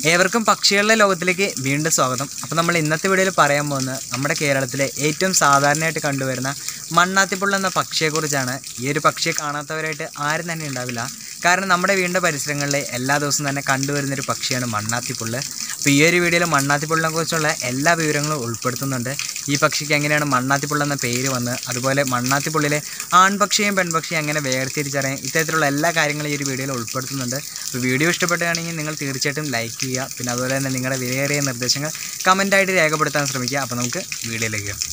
ഏവർക്കും പക്ഷികളുടെ ലോകത്തിലേക്ക് വീണ്ടും സ്വാഗതം അപ്പോൾ നമ്മൾ ഇന്നത്തെ വീഡിയോയിൽ പറയാൻ പോകുന്നത് നമ്മുടെ കേരളത്തിലെ ഏറ്റവും സാധാരണയായിട്ട് കണ്ടുവരുന്ന മണ്ണാത്തിപ്പുള്ള എന്ന പക്ഷിയെക്കുറിച്ചാണ് ഈ ഒരു പക്ഷിയെ കാണാത്തവരായിട്ട് ആരും തന്നെ ഉണ്ടാവില്ല കാരണം നമ്മുടെ വീടിൻ്റെ പരിസരങ്ങളിൽ എല്ലാ ദിവസവും തന്നെ കണ്ടുവരുന്നൊരു പക്ഷിയാണ് മണ്ണാത്തിപ്പുള്ള് അപ്പോൾ ഈ ഒരു വീഡിയോയിൽ മണ്ണാത്തിപ്പുള്ളിനെ കുറിച്ചുള്ള എല്ലാ വിവരങ്ങളും ഉൾപ്പെടുത്തുന്നുണ്ട് ഈ പക്ഷിക്ക് എങ്ങനെയാണ് മണ്ണാത്തിപ്പുള്ള എന്ന പേര് വന്ന് അതുപോലെ മണ്ണാത്തിപ്പുള്ളിലെ ആൺപക്ഷിയും പെൺപക്ഷിയും എങ്ങനെ വേർതിരിച്ചറിയാൻ ഇത്തരത്തിലുള്ള എല്ലാ കാര്യങ്ങളും ഈ ഒരു വീഡിയോയിൽ ഉൾപ്പെടുത്തുന്നുണ്ട് അപ്പോൾ വീഡിയോ ഇഷ്ടപ്പെടുകയാണെങ്കിൽ നിങ്ങൾ തീർച്ചയായിട്ടും ലൈക്ക് ചെയ്യുക പിന്നെ അതുപോലെ തന്നെ നിങ്ങളുടെ വിലയേറിയ നിർദ്ദേശങ്ങൾ കമൻറ്റായിട്ട് രേഖപ്പെടുത്താൻ ശ്രമിക്കുക അപ്പോൾ നമുക്ക് വീഡിയോയിലേക്ക് പോകാം.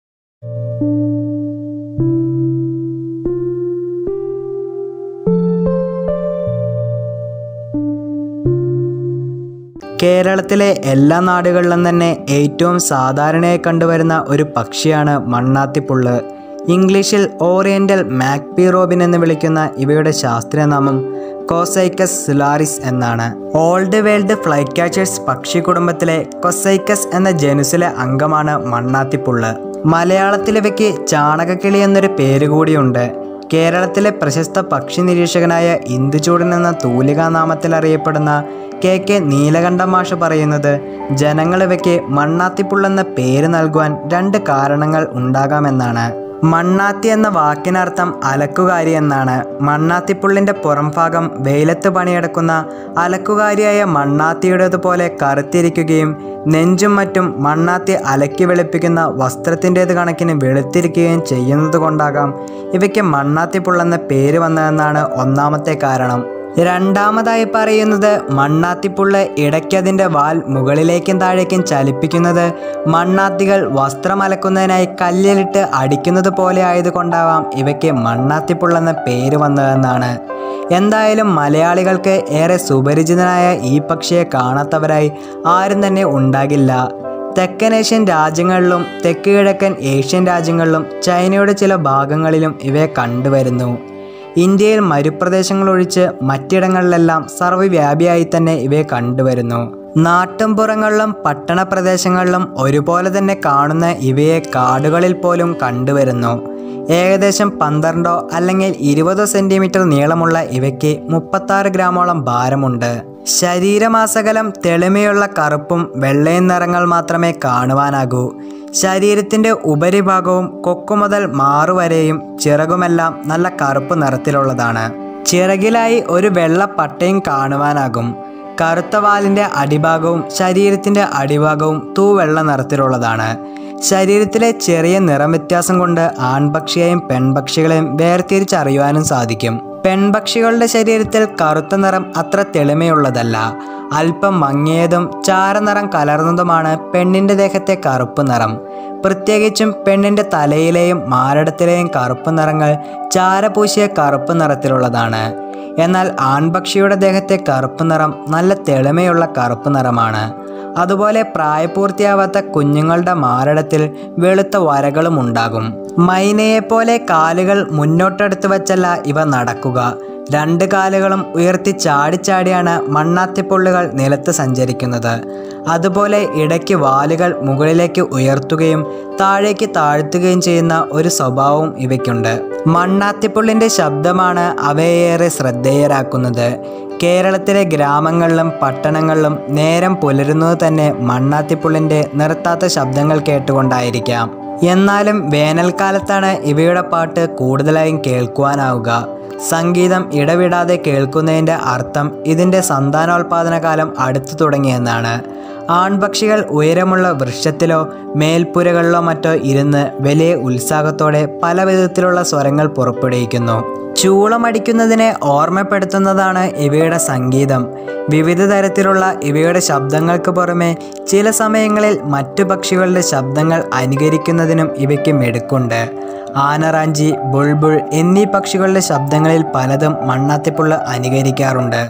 കേരളത്തിലെ എല്ലാ നാടുകളിലും തന്നെ ഏറ്റവും സാധാരണയായി കണ്ടുവരുന്ന ഒരു പക്ഷിയാണ് മണ്ണാത്തിപ്പുള്ള് ഇംഗ്ലീഷിൽ ഓറിയന്റൽ മാക്പി റോബിൻ എന്ന് വിളിക്കുന്ന ഇവയുടെ ശാസ്ത്രീയനാമം കോസൈക്കസ് സിലാറിസ് എന്നാണ് ഓൾഡ് വേൾഡ് ഫ്ലൈ കാച്ചേഴ്സ് പക്ഷി കുടുംബത്തിലെ കൊസൈക്കസ് എന്ന ജനുസിലെ അംഗമാണ് മണ്ണാത്തിപ്പുള്ള് മലയാളത്തിൽ ഇവയ്ക്ക് ചാണകക്കിളി എന്നൊരു പേര് കൂടിയുണ്ട് കേരളത്തിലെ പ്രശസ്ത പക്ഷി നിരീക്ഷകനായ ഇന്ദുചൂടൻ എന്ന തൂലികാനാമത്തിൽ അറിയപ്പെടുന്ന കെ കെ നീലകണ്ഠ മാഷ് പറയുന്നത് ജനങ്ങൾ ഇവയ്ക്ക് മണ്ണാത്തിപ്പുള്ളെന്ന പേര് നൽകുവാൻ രണ്ട് കാരണങ്ങൾ ഉണ്ടാകാമെന്നാണ് മണ്ണാത്തി എന്ന വാക്കിനർത്ഥം അലക്കുകാരി എന്നാണ് മണ്ണാത്തിപ്പുള്ളിൻ്റെ പുറംഭാഗം വെയിലത്ത് പണിയെടുക്കുന്ന അലക്കുകാരിയായ മണ്ണാത്തിയുടേതുപോലെ കറുത്തിരിക്കുകയും നെഞ്ചും മറ്റും മണ്ണാത്തി അലക്കി വെളുപ്പിക്കുന്ന വസ്ത്രത്തിൻ്റേത് കണക്കിന് വെളുത്തിരിക്കുകയും ചെയ്യുന്നത് കൊണ്ടാകാം ഇവയ്ക്ക് മണ്ണാത്തിപ്പുള്ളെന്ന പേര് വന്നതെന്നാണ് ഒന്നാമത്തെ കാരണം രണ്ടാമതായി പറയുന്നത് മണ്ണാത്തിപ്പുള്ള് ഇടയ്ക്കതിൻ്റെ വാൽ മുകളിലേക്കും താഴേക്കും ചലിപ്പിക്കുന്നത് മണ്ണാത്തികൾ വസ്ത്രം അലക്കുന്നതിനായി കല്ലിലിട്ട് അടിക്കുന്നത് പോലെ ആയതുകൊണ്ടാവാം ഇവയ്ക്ക് മണ്ണാത്തിപ്പുള്ളെന്ന പേര് വന്നതെന്നാണ് എന്തായാലും മലയാളികൾക്ക് ഏറെ സുപരിചിതനായ ഈ പക്ഷിയെ കാണാത്തവരായി ആരും തന്നെ ഉണ്ടാകില്ല തെക്കനേഷ്യൻ രാജ്യങ്ങളിലും തെക്ക് കിഴക്കൻ ഏഷ്യൻ രാജ്യങ്ങളിലും ചൈനയുടെ ചില ഭാഗങ്ങളിലും ഇവയെ കണ്ടുവരുന്നു ഇന്ത്യയിൽ മരുപ്രദേശങ്ങളൊഴിച്ച് മറ്റിടങ്ങളിലെല്ലാം സർവ്വവ്യാപിയായി തന്നെ ഇവയെ കണ്ടുവരുന്നു നാട്ടുംപുറങ്ങളിലും പട്ടണ പ്രദേശങ്ങളിലും ഒരുപോലെ തന്നെ കാണുന്ന ഇവയെ കാടുകളിൽ പോലും കണ്ടുവരുന്നു ഏകദേശം പന്ത്രണ്ടോ അല്ലെങ്കിൽ ഇരുപതോ സെൻറ്റിമീറ്റർ നീളമുള്ള ഇവയ്ക്ക് മുപ്പത്താറ് ഗ്രാമോളം ഭാരമുണ്ട് ശരീരമാസകലം തെളിമയുള്ള കറുപ്പും വെള്ളയും നിറങ്ങൾ മാത്രമേ കാണുവാനാകൂ ശരീരത്തിൻ്റെ ഉപരിഭാഗവും കൊക്കു മുതൽ മാറുവരെയും ചിറകുമെല്ലാം നല്ല കറുപ്പ് നിറത്തിലുള്ളതാണ് ചിറകിലായി ഒരു വെള്ള പട്ടയും കാണുവാനാകും കറുത്ത വാലിൻ്റെ അടിഭാഗവും ശരീരത്തിൻ്റെ അടിഭാഗവും തൂവെള്ള നിറത്തിലുള്ളതാണ് ശരീരത്തിലെ ചെറിയ നിറം വ്യത്യാസം കൊണ്ട് ആൺപക്ഷിയെയും പെൺപക്ഷികളെയും വേർതിരിച്ചറിയുവാനും സാധിക്കും പെൺപക്ഷികളുടെ ശരീരത്തിൽ കറുത്ത നിറം അത്ര തെളിമയുള്ളതല്ല അല്പം മങ്ങിയതും ചാരനിറം കലർന്നതുമാണ് പെണ്ണിൻ്റെ ദേഹത്തെ കറുപ്പ് നിറം പ്രത്യേകിച്ചും പെണ്ണിൻ്റെ തലയിലെയും മാരടത്തിലെയും കറുപ്പ് നിറങ്ങൾ ചാരപൂശിയ കറുപ്പ് നിറത്തിലുള്ളതാണ് എന്നാൽ ആൺപക്ഷിയുടെ ദേഹത്തെ കറുപ്പ് നിറം നല്ല തെളിമയുള്ള കറുപ്പ് നിറമാണ് അതുപോലെ പ്രായപൂർത്തിയാവാത്ത കുഞ്ഞുങ്ങളുടെ മാരടത്തിൽ വെളുത്ത വരകളും ഉണ്ടാകും മൈനയെപ്പോലെ കാലുകൾ മുന്നോട്ടെടുത്ത് വച്ചല്ല ഇവ നടക്കുക രണ്ട് കാലുകളും ഉയർത്തി ചാടിച്ചാടിയാണ് മണ്ണാത്തിപ്പുള്ളുകൾ നിലത്ത് സഞ്ചരിക്കുന്നത് അതുപോലെ ഇടയ്ക്ക് വാലുകൾ മുകളിലേക്ക് ഉയർത്തുകയും താഴേക്ക് താഴ്ത്തുകയും ചെയ്യുന്ന ഒരു സ്വഭാവവും ഇവയ്ക്കുണ്ട് മണ്ണാത്തിപ്പുള്ളിൻ്റെ ശബ്ദമാണ് അവയേറെ ശ്രദ്ധേയരാക്കുന്നത് കേരളത്തിലെ ഗ്രാമങ്ങളിലും പട്ടണങ്ങളിലും നേരം പുലരുന്നത് തന്നെ മണ്ണാത്തിപ്പുള്ളിൻ്റെ നിർത്താത്ത ശബ്ദങ്ങൾ കേട്ടുകൊണ്ടായിരിക്കാം എന്നാലും വേനൽക്കാലത്താണ് ഇവയുടെ പാട്ട് കൂടുതലായും കേൾക്കുവാനാവുക സംഗീതം ഇടവിടാതെ കേൾക്കുന്നതിൻ്റെ അർത്ഥം ഇതിൻ്റെ സന്താനോൽപാദന കാലം അടുത്തു തുടങ്ങിയെന്നാണ് ആൺപക്ഷികൾ ഉയരമുള്ള വൃക്ഷത്തിലോ മേൽപ്പുരകളിലോ മറ്റോ ഇരുന്ന് വലിയ ഉത്സാഹത്തോടെ പല വിധത്തിലുള്ള സ്വരങ്ങൾ പുറപ്പെടുവിക്കുന്നു ചൂളമടിക്കുന്നതിനെ ഓർമ്മപ്പെടുത്തുന്നതാണ് ഇവയുടെ സംഗീതം വിവിധ തരത്തിലുള്ള ഇവയുടെ ശബ്ദങ്ങൾക്ക് പുറമെ ചില സമയങ്ങളിൽ മറ്റു പക്ഷികളുടെ ശബ്ദങ്ങൾ അനുകരിക്കുന്നതിനും ഇവയ്ക്ക് മിടുക്കുണ്ട് ആനറാഞ്ചി ബുൾബുൾ എന്നീ പക്ഷികളുടെ ശബ്ദങ്ങളിൽ പലതും മണ്ണാത്തിപ്പുള്ള അനുകരിക്കാറുണ്ട്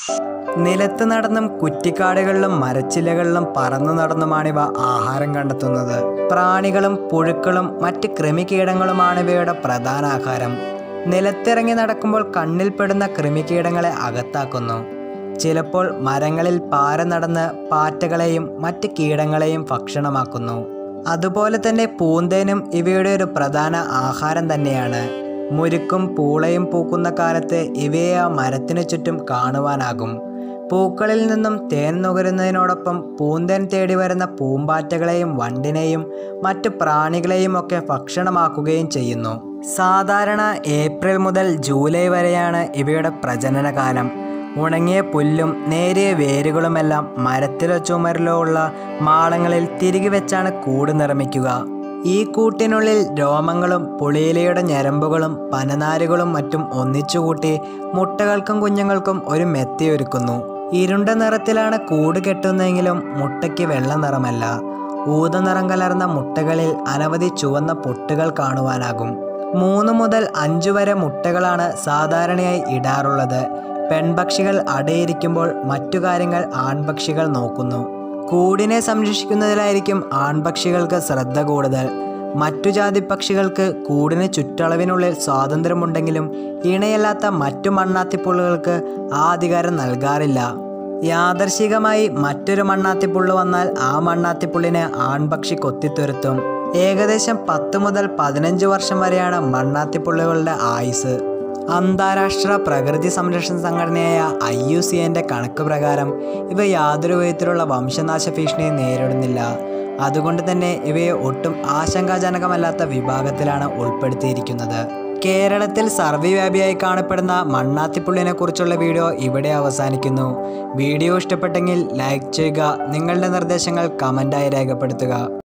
നിലത്ത് നടന്നും കുറ്റിക്കാടുകളിലും മരച്ചില്ലകളിലും പറന്നു നടന്നുമാണിവ ആഹാരം കണ്ടെത്തുന്നത് പ്രാണികളും പുഴുക്കളും മറ്റ് കൃമികീടങ്ങളുമാണ് ഇവയുടെ പ്രധാന ആഹാരം നിലത്തിറങ്ങി നടക്കുമ്പോൾ കണ്ണിൽപ്പെടുന്ന കൃമികീടങ്ങളെ അകത്താക്കുന്നു ചിലപ്പോൾ മരങ്ങളിൽ പാര നടന്ന് പാറ്റകളെയും മറ്റ് കീടങ്ങളെയും ഭക്ഷണമാക്കുന്നു അതുപോലെ തന്നെ പൂന്തേനും ഇവയുടെ ഒരു പ്രധാന ആഹാരം തന്നെയാണ് മുരുക്കും പൂളയും പൂക്കുന്ന കാലത്ത് ഇവയെ ആ മരത്തിനു ചുറ്റും കാണുവാനാകും പൂക്കളിൽ നിന്നും തേൻ നുകരുന്നതിനോടൊപ്പം പൂന്തേൻ തേടി വരുന്ന പൂമ്പാറ്റകളെയും വണ്ടിനെയും മറ്റു പ്രാണികളെയും ഒക്കെ ഭക്ഷണമാക്കുകയും ചെയ്യുന്നു സാധാരണ ഏപ്രിൽ മുതൽ ജൂലൈ വരെയാണ് ഇവയുടെ പ്രജനനകാലം ഉണങ്ങിയ പുല്ലും നേരിയ വേരുകളുമെല്ലാം മരത്തിലോ ചുമരിലോ ഉള്ള മാളങ്ങളിൽ തിരികെ വെച്ചാണ് കൂട് നിർമ്മിക്കുക ഈ കൂട്ടിനുള്ളിൽ രോമങ്ങളും പുളിയിലയുടെ ഞരമ്പുകളും പനനാരുകളും മറ്റും ഒന്നിച്ചുകൂട്ടി മുട്ടകൾക്കും കുഞ്ഞുങ്ങൾക്കും ഒരു മെത്തയൊരുക്കുന്നു ഇരുണ്ട നിറത്തിലാണ് കൂട് കെട്ടുന്നതെങ്കിലും മുട്ടയ്ക്ക് വെള്ള നിറമല്ല ഊത നിറം കലർന്ന മുട്ടകളിൽ അനവധി ചുവന്ന പൊട്ടുകൾ കാണുവാനാകും മൂന്ന് മുതൽ അഞ്ചു വരെ മുട്ടകളാണ് സാധാരണയായി ഇടാറുള്ളത് പെൺപക്ഷികൾ അടയിരിക്കുമ്പോൾ മറ്റു കാര്യങ്ങൾ ആൺപക്ഷികൾ നോക്കുന്നു കൂടിനെ സംരക്ഷിക്കുന്നതിലായിരിക്കും ആൺപക്ഷികൾക്ക് ശ്രദ്ധ കൂടുതൽ മറ്റു ജാതി പക്ഷികൾക്ക് കൂടിന് ചുറ്റളവിനുള്ളിൽ സ്വാതന്ത്ര്യമുണ്ടെങ്കിലും ഇണയല്ലാത്ത മറ്റു മണ്ണാത്തിപ്പുള്ളുകൾക്ക് ആ അധികാരം നൽകാറില്ല യാദർശികമായി മറ്റൊരു മണ്ണാത്തിപ്പുള്ളു വന്നാൽ ആ മണ്ണാത്തിപ്പുള്ളിനെ ആൺപക്ഷി കൊത്തിത്തുരുത്തും ഏകദേശം പത്ത് മുതൽ പതിനഞ്ച് വർഷം വരെയാണ് മണ്ണാത്തിപ്പുള്ളുകളുടെ ആയുസ് അന്താരാഷ്ട്ര പ്രകൃതി സംരക്ഷണ സംഘടനയായ ഐ യു സി എൻ്റെ കണക്ക് പ്രകാരം ഇവ യാതൊരു വിധത്തിലുള്ള വംശനാശ ഭീഷണിയെ നേരിടുന്നില്ല അതുകൊണ്ട് തന്നെ ഇവയെ ഒട്ടും ആശങ്കാജനകമല്ലാത്ത വിഭാഗത്തിലാണ് ഉൾപ്പെടുത്തിയിരിക്കുന്നത് കേരളത്തിൽ സർവ്വവ്യാപിയായി കാണപ്പെടുന്ന മണ്ണാത്തിപ്പുള്ളിനെ കുറിച്ചുള്ള വീഡിയോ ഇവിടെ അവസാനിക്കുന്നു വീഡിയോ ഇഷ്ടപ്പെട്ടെങ്കിൽ ലൈക്ക് ചെയ്യുക നിങ്ങളുടെ നിർദ്ദേശങ്ങൾ കമൻറ്റായി രേഖപ്പെടുത്തുക